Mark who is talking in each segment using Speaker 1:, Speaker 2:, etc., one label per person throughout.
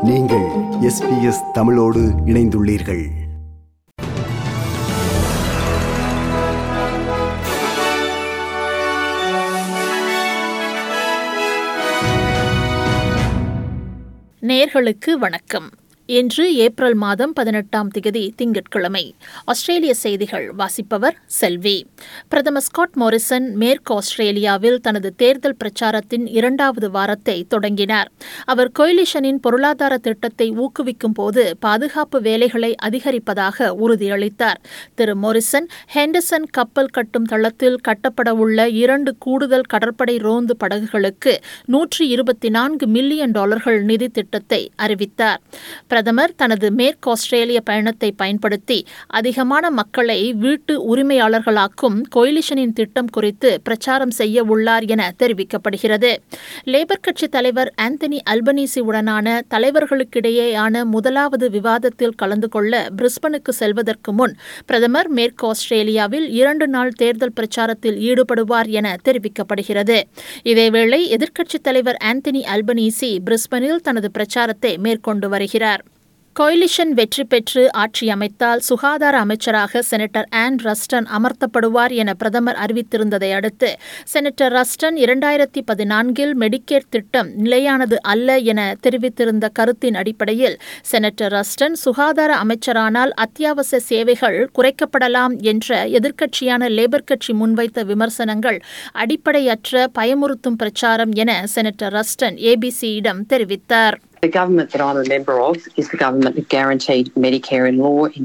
Speaker 1: நீங்கள் எஸ்பிஎஸ் தமிழோடு இணைந்துள்ளீர்கள்
Speaker 2: நேர்களுக்கு வணக்கம் இன்று ஏப்ரல் மாதம் பதினெட்டாம் திகதி திங்கட்கிழமை ஆஸ்திரேலிய செய்திகள் வாசிப்பவர் செல்வி பிரதமர் ஸ்காட் மோரிசன் மேற்கு ஆஸ்திரேலியாவில் தனது தேர்தல் பிரச்சாரத்தின் இரண்டாவது வாரத்தை தொடங்கினார் அவர் கொயிலிஷனின் பொருளாதார திட்டத்தை ஊக்குவிக்கும் போது பாதுகாப்பு வேலைகளை அதிகரிப்பதாக உறுதியளித்தார் திரு மோரிசன் ஹெண்டர்சன் கப்பல் கட்டும் தளத்தில் கட்டப்படவுள்ள இரண்டு கூடுதல் கடற்படை ரோந்து படகுகளுக்கு நூற்றி இருபத்தி நான்கு மில்லியன் டாலர்கள் நிதி திட்டத்தை அறிவித்தார் பிரதமர் தனது மேற்கு ஆஸ்திரேலிய பயணத்தை பயன்படுத்தி அதிகமான மக்களை வீட்டு உரிமையாளர்களாக்கும் கொயிலிஷனின் திட்டம் குறித்து பிரச்சாரம் செய்ய உள்ளார் என தெரிவிக்கப்படுகிறது லேபர் கட்சி தலைவர் ஆந்தனி அல்பனீசி உடனான தலைவர்களுக்கிடையேயான முதலாவது விவாதத்தில் கலந்து கொள்ள பிரிஸ்பனுக்கு செல்வதற்கு முன் பிரதமர் மேற்கு ஆஸ்திரேலியாவில் இரண்டு நாள் தேர்தல் பிரச்சாரத்தில் ஈடுபடுவார் என தெரிவிக்கப்படுகிறது இதேவேளை எதிர்க்கட்சித் தலைவர் ஆந்தனி அல்பனீசி பிரிஸ்பனில் தனது பிரச்சாரத்தை மேற்கொண்டு வருகிறார் கொயிலிஷன் வெற்றி பெற்று ஆட்சி அமைத்தால் சுகாதார அமைச்சராக செனட்டர் ஆன் ரஸ்டன் அமர்த்தப்படுவார் என பிரதமர் அறிவித்திருந்ததை அடுத்து செனட்டர் ரஸ்டன் இரண்டாயிரத்தி பதினான்கில் மெடிக்கேர் திட்டம் நிலையானது அல்ல என தெரிவித்திருந்த கருத்தின் அடிப்படையில் செனட்டர் ரஸ்டன் சுகாதார அமைச்சரானால் அத்தியாவசிய சேவைகள் குறைக்கப்படலாம் என்ற எதிர்க்கட்சியான லேபர் கட்சி முன்வைத்த விமர்சனங்கள் அடிப்படையற்ற பயமுறுத்தும் பிரச்சாரம் என செனட்டர் ரஸ்டன் ஏபிசியிடம் தெரிவித்தார்
Speaker 3: The government that I'm a member of is the government that guaranteed Medicare in law in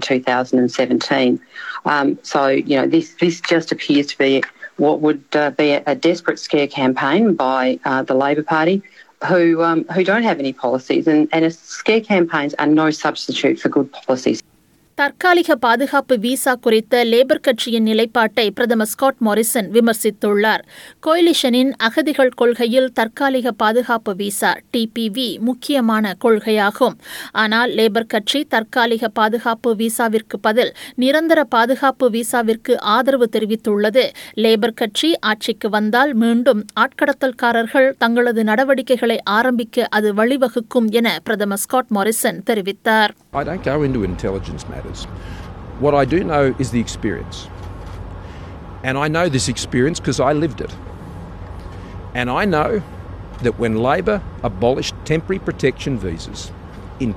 Speaker 3: 2017. Um, so, you know, this, this just appears to be what would uh, be a, a desperate scare campaign by uh, the Labor Party. Who um, who don't have any policies, and, and scare campaigns are no substitute for good policies.
Speaker 2: தற்காலிக பாதுகாப்பு visa குறித்த labour கட்சியின் நிலைப்பாட்டை பிரதமர் Scott Morrison விமர்சித்துள்ளார் கோயிலிஷனின் அகதிகள் கொள்கையில் தற்காலிக பாதுகாப்பு விசா டிபிவி முக்கியமான கொள்கையாகும் ஆனால் லேபர் கட்சி தற்காலிக பாதுகாப்பு விசாவிற்கு பதில் நிரந்தர பாதுகாப்பு விசாவிற்கு ஆதரவு தெரிவித்துள்ளது லேபர் கட்சி ஆட்சிக்கு வந்தால் மீண்டும் ஆட்கடத்தல்காரர்கள் தங்களது நடவடிக்கைகளை ஆரம்பிக்க அது வழிவகுக்கும் என பிரதமர் ஸ்காட் மாரிசன் தெரிவித்தார்
Speaker 4: I don't go into intelligence matters. What I do know is the experience. And I know this experience because I lived it. And I know that when Labor abolished temporary protection visas in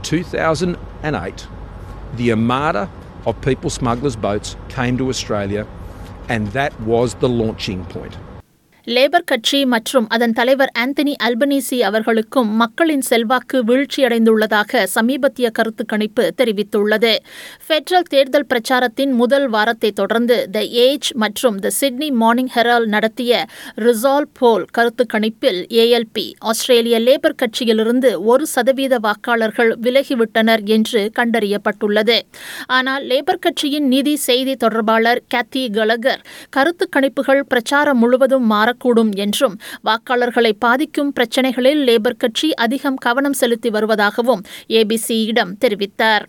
Speaker 4: 2008, the armada of people smugglers' boats came to Australia, and that was the launching point.
Speaker 2: Labor கட்சி மற்றும் அதன் தலைவர் Anthony Albanese அவர்களுக்கும் மக்களின் செல்வாக்கு வீழ்ச்சியடைந்துள்ளதாக சமீபத்திய கருத்து கணிப்பு தெரிவித்துள்ளது பெட்ரல் தேர்தல் பிரச்சாரத்தின் முதல் வாரத்தை தொடர்ந்து த ஏஜ் மற்றும் த சிட்னி மார்னிங் ஹெரால் நடத்திய ரிசால்வ் போல் கருத்து கணிப்பில் ஏஎல்பி ஆஸ்திரேலிய லேபர் கட்சியிலிருந்து ஒரு சதவீத வாக்காளர்கள் விலகிவிட்டனர் என்று கண்டறியப்பட்டுள்ளது ஆனால் லேபர் கட்சியின் நிதி செய்தி தொடர்பாளர் கேத்தி கலகர் கருத்து கணிப்புகள் பிரச்சாரம் முழுவதும் மாற மாறக்கூடும் என்றும் வாக்காளர்களை பாதிக்கும் பிரச்சினைகளில் லேபர் கட்சி அதிகம் கவனம் செலுத்தி வருவதாகவும் ஏபிசியிடம் தெரிவித்தார்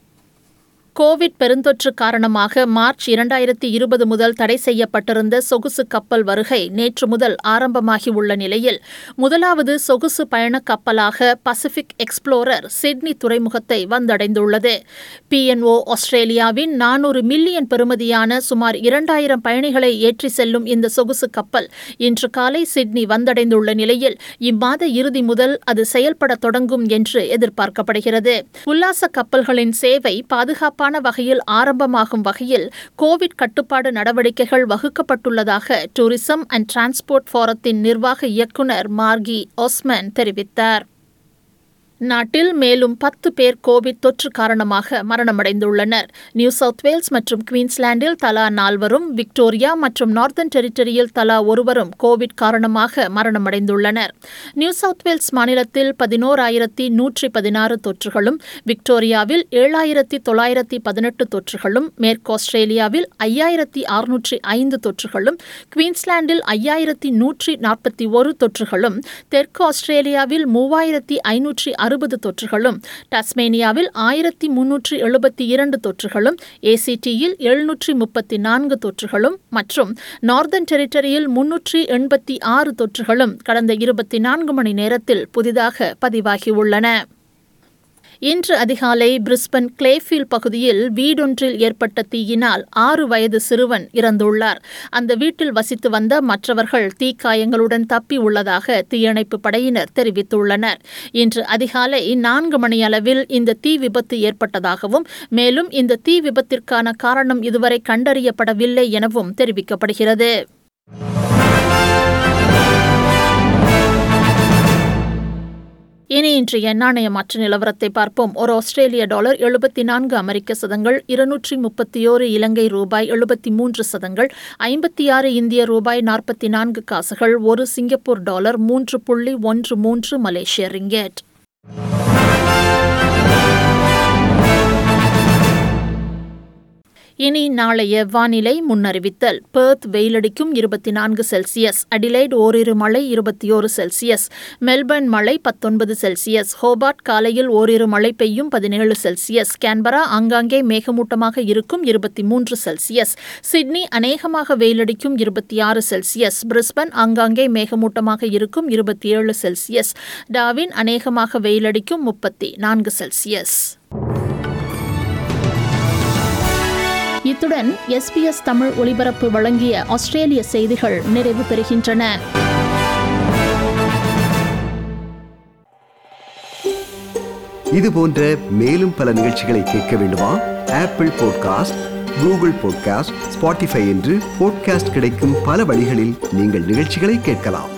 Speaker 2: கோவிட் பெருந்தொற்று காரணமாக மார்ச் இரண்டாயிரத்தி இருபது முதல் தடை செய்யப்பட்டிருந்த சொகுசு கப்பல் வருகை நேற்று முதல் ஆரம்பமாகியுள்ள நிலையில் முதலாவது சொகுசு பயண கப்பலாக பசிபிக் எக்ஸ்ப்ளோரர் சிட்னி துறைமுகத்தை வந்தடைந்துள்ளது பிஎன்ஓ ஆஸ்திரேலியாவின் நானூறு மில்லியன் பெறுமதியான சுமார் இரண்டாயிரம் பயணிகளை ஏற்றி செல்லும் இந்த சொகுசு கப்பல் இன்று காலை சிட்னி வந்தடைந்துள்ள நிலையில் இம்மாத இறுதி முதல் அது செயல்பட தொடங்கும் என்று எதிர்பார்க்கப்படுகிறது உல்லாச கப்பல்களின் சேவை பாதுகாப்பான சிறப்பான வகையில் ஆரம்பமாகும் வகையில் கோவிட் கட்டுப்பாடு நடவடிக்கைகள் வகுக்கப்பட்டுள்ளதாக டூரிசம் அண்ட் டிரான்ஸ்போர்ட் ஃபோரத்தின் நிர்வாக இயக்குநர் மார்கி ஒஸ்மன் தெரிவித்தார் நாட்டில் மேலும் பத்து பேர் கோவிட் தொற்று காரணமாக மரணமடைந்துள்ளனர் நியூ சவுத் வேல்ஸ் மற்றும் குவீன்ஸ்லாண்டில் தலா நால்வரும் விக்டோரியா மற்றும் நார்த்தன் டெரிட்டரியில் தலா ஒருவரும் கோவிட் காரணமாக மரணமடைந்துள்ளனர் நியூ சவுத் வேல்ஸ் மாநிலத்தில் பதினோராயிரத்தி நூற்றி பதினாறு தொற்றுகளும் விக்டோரியாவில் ஏழாயிரத்தி தொள்ளாயிரத்தி பதினெட்டு தொற்றுகளும் மேற்கு ஆஸ்திரேலியாவில் ஐயாயிரத்தி அறுநூற்றி ஐந்து தொற்றுகளும் குவீன்ஸ்லாண்டில் ஐயாயிரத்தி நூற்றி நாற்பத்தி ஒரு தொற்றுகளும் தெற்கு ஆஸ்திரேலியாவில் மூவாயிரத்தி ஐநூற்றி அறுபது தொற்றுகளும் டாஸ்மேனியாவில் ஆயிரத்தி முன்னூற்றி எழுபத்தி இரண்டு தொற்றுகளும் ஏசிடியில் எழுநூற்றி முப்பத்தி நான்கு தொற்றுகளும் மற்றும் நார்தன் டெரிட்டரியில் முன்னூற்றி எண்பத்தி ஆறு தொற்றுகளும் கடந்த இருபத்தி நான்கு மணி நேரத்தில் புதிதாக பதிவாகியுள்ளன இன்று அதிகாலை பிரிஸ்பன் கிளேஃபீல் பகுதியில் வீடொன்றில் ஏற்பட்ட தீயினால் ஆறு வயது சிறுவன் இறந்துள்ளார் அந்த வீட்டில் வசித்து வந்த மற்றவர்கள் தீக்காயங்களுடன் தப்பி உள்ளதாக தீயணைப்பு படையினர் தெரிவித்துள்ளனர் இன்று அதிகாலை நான்கு மணியளவில் இந்த தீ விபத்து ஏற்பட்டதாகவும் மேலும் இந்த தீ விபத்திற்கான காரணம் இதுவரை கண்டறியப்படவில்லை எனவும் தெரிவிக்கப்படுகிறது இனி இன்றைய நாணய மாற்று நிலவரத்தை பார்ப்போம் ஒரு ஆஸ்திரேலிய டாலர் எழுபத்தி நான்கு அமெரிக்க சதங்கள் இருநூற்றி முப்பத்தி ஓரு இலங்கை ரூபாய் எழுபத்தி மூன்று சதங்கள் ஐம்பத்தி ஆறு இந்திய ரூபாய் நாற்பத்தி நான்கு காசுகள் ஒரு சிங்கப்பூர் டாலர் மூன்று புள்ளி ஒன்று மூன்று மலேசிய ரிங்கெட் இனி நாளைய வானிலை முன்னறிவித்தல் பெர்த் வெயிலடிக்கும் இருபத்தி நான்கு செல்சியஸ் அடிலைட் ஓரிரு மழை இருபத்தி ஓரு செல்சியஸ் மெல்பர்ன் மழை பத்தொன்பது செல்சியஸ் ஹோபார்ட் காலையில் ஓரிரு மழை பெய்யும் பதினேழு செல்சியஸ் கேன்பரா ஆங்காங்கே மேகமூட்டமாக இருக்கும் இருபத்தி மூன்று செல்சியஸ் சிட்னி அநேகமாக வெயிலடிக்கும் இருபத்தி ஆறு செல்சியஸ் பிரிஸ்பன் ஆங்காங்கே மேகமூட்டமாக இருக்கும் இருபத்தி ஏழு செல்சியஸ் டாவின் அநேகமாக வெயிலடிக்கும் முப்பத்தி நான்கு செல்சியஸ் இத்துடன் எஸ்பிஎஸ் தமிழ் ஒலிபரப்பு வழங்கிய ஆஸ்திரேலிய செய்திகள் நிறைவு பெறுகின்றன
Speaker 1: இது போன்ற மேலும் பல நிகழ்ச்சிகளை கேட்க வேண்டுமா Apple podcast Google podcast Spotify என்று பாட்காஸ்ட் கிடைக்கும் பல வழிகளில் நீங்கள் நிகழ்ச்சிகளை கேட்கலாம்